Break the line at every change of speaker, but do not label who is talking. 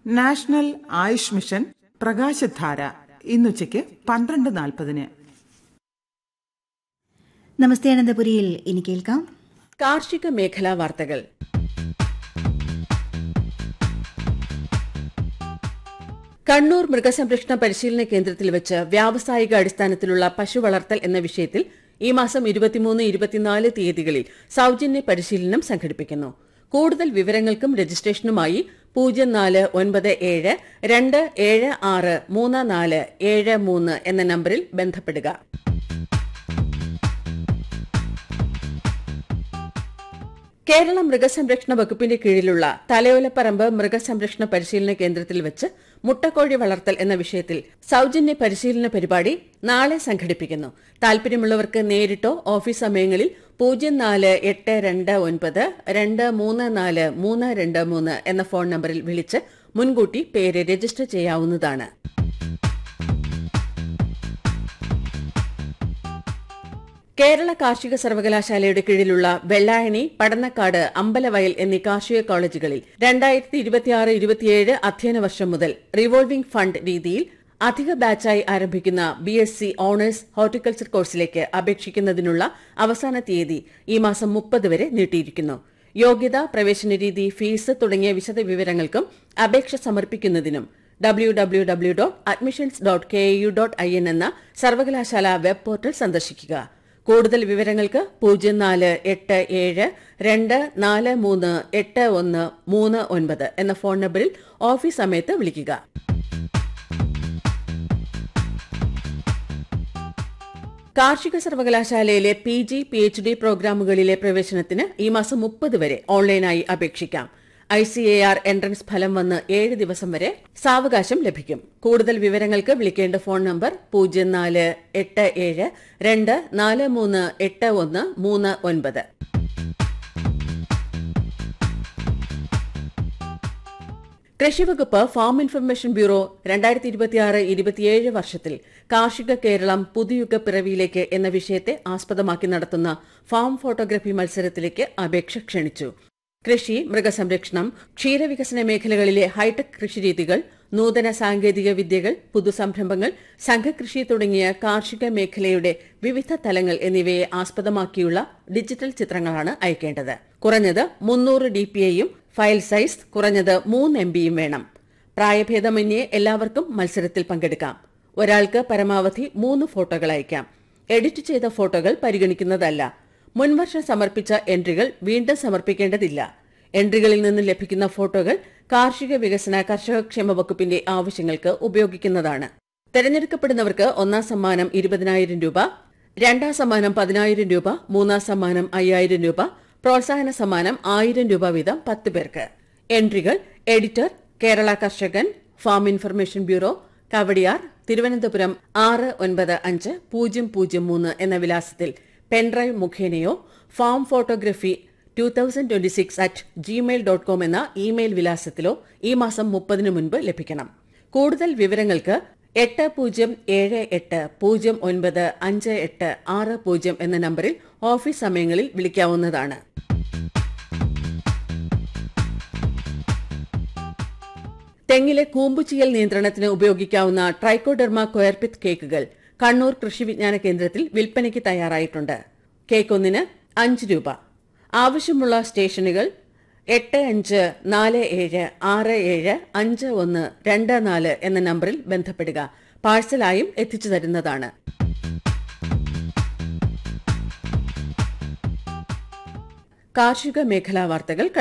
national Ayush mission പ്രകാശധാര ഇന്നുച്ചയ്ക്ക് പന്ത്രണ്ട് നാൽപ്പതിന്
നമസ്തേ അനന്തപുരിയിൽ ഇനി കേൾക്കാം
കാർഷിക മേഖലാ വാർത്തകൾ കണ്ണൂർ മൃഗസംരക്ഷണ പരിശീലന കേന്ദ്രത്തിൽ വെച്ച് വ്യാവസായിക അടിസ്ഥാനത്തിലുള്ള പശു വളർത്തൽ എന്ന വിഷയത്തിൽ ഈ മാസം ഇരുപത്തിമൂന്ന് ഇരുപത്തിനാല് തീയതികളിൽ സൌജന്യ പരിശീലനം സംഘടിപ്പിക്കുന്നു കൂടുതൽ വിവരങ്ങൾക്കും രജിസ്ട്രേഷനുമായി പൂജ്യം നാല് ഒൻപത് ഏഴ് രണ്ട് ഏഴ് ആറ് മൂന്ന് നാല് ഏഴ് മൂന്ന് എന്ന നമ്പറിൽ ബന്ധപ്പെടുക കേരള മൃഗസംരക്ഷണ വകുപ്പിന്റെ കീഴിലുള്ള തലയോലപ്പറമ്പ് മൃഗസംരക്ഷണ പരിശീലന കേന്ദ്രത്തിൽ വെച്ച് മുട്ടക്കോഴി വളർത്തൽ എന്ന വിഷയത്തിൽ സൌജന്യ പരിശീലന പരിപാടി നാളെ സംഘടിപ്പിക്കുന്നു താൽപര്യമുള്ളവർക്ക് നേരിട്ടോ ഓഫീസ് സമയങ്ങളിൽ പൂജ്യം നാല് എട്ട് രണ്ട് ഒൻപത് രണ്ട് മൂന്ന് നാല് മൂന്ന് രണ്ട് മൂന്ന് എന്ന ഫോൺ നമ്പറിൽ വിളിച്ച് മുൻകൂട്ടി പേര് രജിസ്റ്റർ ചെയ്യാവുന്നതാണ് കേരള കാർഷിക സർവകലാശാലയുടെ കീഴിലുള്ള വെള്ളായണി പടന്നക്കാട് അമ്പലവയൽ എന്നീ കാർഷിക കോളേജുകളിൽ രണ്ടായിരത്തി ഇരുപത്തിയാറ് ഇരുപത്തിയേഴ് അധ്യയന വർഷം മുതൽ റിവോൾവിംഗ് ഫണ്ട് രീതിയിൽ അധിക ബാച്ചായി ആരംഭിക്കുന്ന B S C honours horticulture കോഴ്സിലേക്ക് അപേക്ഷിക്കുന്നതിനുള്ള അവസാന തീയതി ഈ മാസം മുപ്പത് വരെ നീട്ടിയിരിക്കുന്നു യോഗ്യത പ്രവേശന രീതി ഫീസ് തുടങ്ങിയ വിശദവിവരങ്ങൾക്കും അപേക്ഷ സമർപ്പിക്കുന്നതിനും W W W dot admissions dot K U dot I N എന്ന സർവകലാശാല വെബ് പോർട്ടൽ സന്ദർശിക്കുക കൂടുതൽ വിവരങ്ങൾക്ക് പൂജ്യം നാല് എട്ട് ഏഴ് രണ്ട് നാല് മൂന്ന് എട്ട് ഒന്ന് മൂന്ന് ഒൻപത് എന്ന ഫോൺ നമ്പറിൽ ഓഫീസ് സമയത്ത് വിളിക്കുക കാർഷിക സർവകലാശാലയിലെ P G P H D പ്രോഗ്രാമുകളിലെ പ്രവേശനത്തിന് ഈ മാസം മുപ്പത് വരെ ഓൺലൈനായി അപേക്ഷിക്കാം I C A R entrance ഫലം വന്ന് ഏഴ് ദിവസം വരെ സാവകാശം ലഭിക്കും കൂടുതൽ വിവരങ്ങൾക്ക് വിളിക്കേണ്ട ഫോൺ നമ്പർ പൂജ്യം നാല് എട്ട് ഏഴ് രണ്ട് നാല് മൂന്ന് എട്ട് ഒന്ന് മൂന്ന് ഒൻപത് കൃഷിവകുപ്പ് ഫാം ഇൻഫർമേഷൻ ബ്യൂറോ രണ്ടായിരത്തി ഇരുപത്തിയാറ് ഇരുപത്തിയേഴ് വർഷത്തിൽ കാർഷിക കേരളം പുതുയുഗ പിറവിയിലേക്ക് എന്ന വിഷയത്തെ ആസ്പദമാക്കി നടത്തുന്ന ഫാം ഫോട്ടോഗ്രഫി മത്സരത്തിലേക്ക് അപേക്ഷ ക്ഷണിച്ചു കൃഷി മൃഗസംരക്ഷണം ക്ഷീരവികസന മേഖലകളിലെ ഹൈടെക് കൃഷിരീതികൾ നൂതന സാങ്കേതിക വിദ്യകൾ പുതുസംരംഭങ്ങൾ സംഘകൃഷി തുടങ്ങിയ കാർഷിക മേഖലയുടെ വിവിധ തലങ്ങൾ എന്നിവയെ ആസ്പദമാക്കിയുള്ള ഡിജിറ്റൽ ചിത്രങ്ങളാണ് അയക്കേണ്ടത് കുറഞ്ഞത് മുന്നൂറ് ഡി പി ഐയും ഫയൽ സൈസ് കുറഞ്ഞത് മൂന്ന് എം ബിയും വേണം പ്രായഭേദമന്യേ എല്ലാവർക്കും മത്സരത്തിൽ പങ്കെടുക്കാം ഒരാൾക്ക് പരമാവധി മൂന്ന് ഫോട്ടോകൾ അയക്കാം എഡിറ്റ് ചെയ്ത ഫോട്ടോകൾ പരിഗണിക്കുന്നതല്ല മുൻവർഷം സമർപ്പിച്ച എൻട്രികൾ വീണ്ടും സമർപ്പിക്കേണ്ടതില്ല എൻട്രികളിൽ നിന്ന് ലഭിക്കുന്ന ഫോട്ടോകൾ കാർഷിക വികസന കർഷകക്ഷേമ വകുപ്പിന്റെ ആവശ്യങ്ങൾക്ക് ഉപയോഗിക്കുന്നതാണ് തെരഞ്ഞെടുക്കപ്പെടുന്നവർക്ക് ഒന്നാം സമ്മാനം ഇരുപതിനായിരം രൂപ രണ്ടാം സമ്മാനം പതിനായിരം രൂപ മൂന്നാം സമ്മാനം അയ്യായിരം രൂപ പ്രോത്സാഹന സമ്മാനം ആയിരം രൂപ വീതം പത്ത് പേർക്ക് എൻട്രികൾ editor Kerala Karshakan farm information bureau Kawdiar Thiruvananthapuram ആറ് ഒൻപത് അഞ്ച് പൂജ്യം പൂജ്യം മൂന്ന് എന്ന വിലാസത്തിൽ പെൻഡ്രൈവ് മുഖേനയോ farm photography two thousand twenty six at Gmail dot com എന്ന ഇമെയിൽ വിലാസത്തിലോ ഈ മാസം മുപ്പതിന് മുൻപ് ലഭിക്കണം കൂടുതൽ വിവരങ്ങൾക്ക് എട്ട് പൂജ്യം ഏഴ് എട്ട് പൂജ്യം ഒൻപത് അഞ്ച് എട്ട് ആറ് പൂജ്യം എന്ന നമ്പറിൽ ഓഫീസ് സമയങ്ങളിൽ വിളിക്കാവുന്നതാണ് തെങ്ങിലെ കൂമ്പുചീയൽ നിയന്ത്രണത്തിന് ഉപയോഗിക്കാവുന്ന ട്രൈക്കോഡെർമ കൊയർപിത്ത് കേക്കുകൾ കണ്ണൂർ കൃഷി വിജ്ഞാന കേന്ദ്രത്തിൽ വിൽപ്പനയ്ക്ക് തയ്യാറായിട്ടുണ്ട് കേക്ക് ഒന്നിന് അഞ്ച് രൂപ ആവശ്യമുള്ള സ്റ്റേഷനുകൾ എട്ട് അഞ്ച് നാല് ഏഴ് ആറ് ഏഴ് അഞ്ച് ഒന്ന് രണ്ട് നാല് എന്ന നമ്പറിൽ ബന്ധപ്പെടുക പാഴ്സലായും എത്തിച്ചു തരുന്നതാണ് കാർഷിക മേഖലാ വാർത്തകൾ